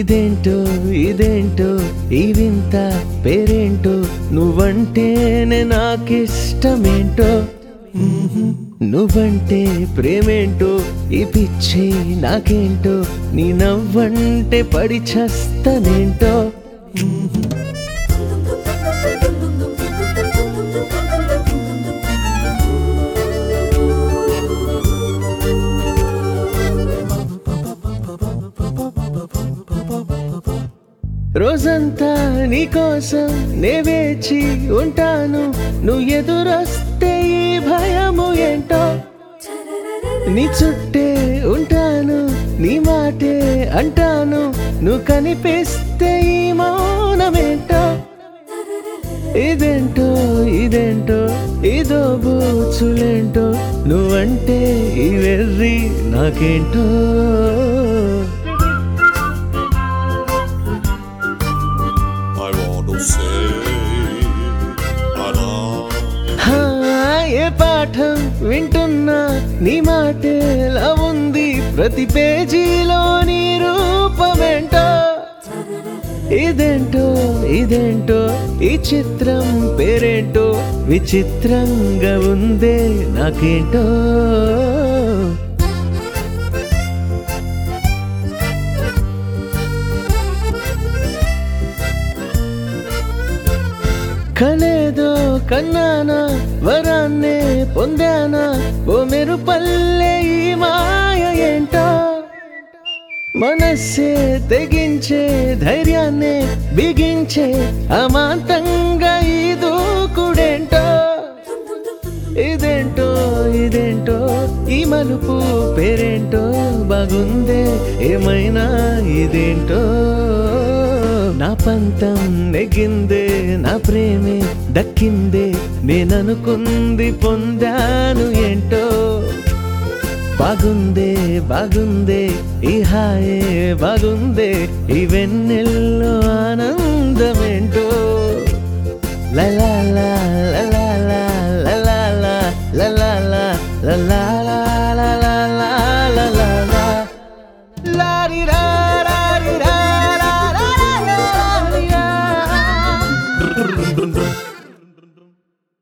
ఇదేంటో ఇదేంటో ఈ వింత పేరేంటో నువ్వంటేనే నాకిష్టమేంటో నువ్వంటే ప్రేమేంటో ఈ పిచ్చి నాకేంటో నీ నవ్వంటే పడి చస్తనేంటో రోజంతా నీకోసం నే వేచి ఉంటాను నువ్వు ఎదురొస్తే ఈ భయము ఏంటో నీ చుట్టే ఉంటాను నీ మాటే అంటాను నువ్వు కనిపిస్తే ఈ మౌనమేంటో ఇదేంటో ఇదేంటో ఇదో బూచులేంటో నువ్వంటే ఈ వెర్రి నాకేంటో I want to say I love హా, ఏ పాఠం వింటున్నా నీ మాటేలా ఉంది ప్రతి పేజీలో నీ రూపమేంటో ఇదేంటో ఇదేంటో ఈ చిత్రం పేరేంటో విచిత్రంగా ఉందే నాకేంటో కలేదో కన్నానా వరాన్నే పొందానా ఓ మెరుపల్లె ఈ మాయ ఏంటో మనస్సే తెగించే ధైర్యాన్నే బిగించే అమాంతంగా ఈ దూకుడేంటో ఇదేంటో ఇదేంటో ఈ మలుపు పేరేంటో బాగుందే ఏమైనా ఇదేంటో నా పంతం నెగ్గిందే నా ప్రేమే దక్కిందే నేననుకుంది పొందాను ఏంటో బాగుందే బాగుందే ఈ హాయే బాగుందే ఈ వెన్నెల్లో ఆనందమేంటో లా లా లా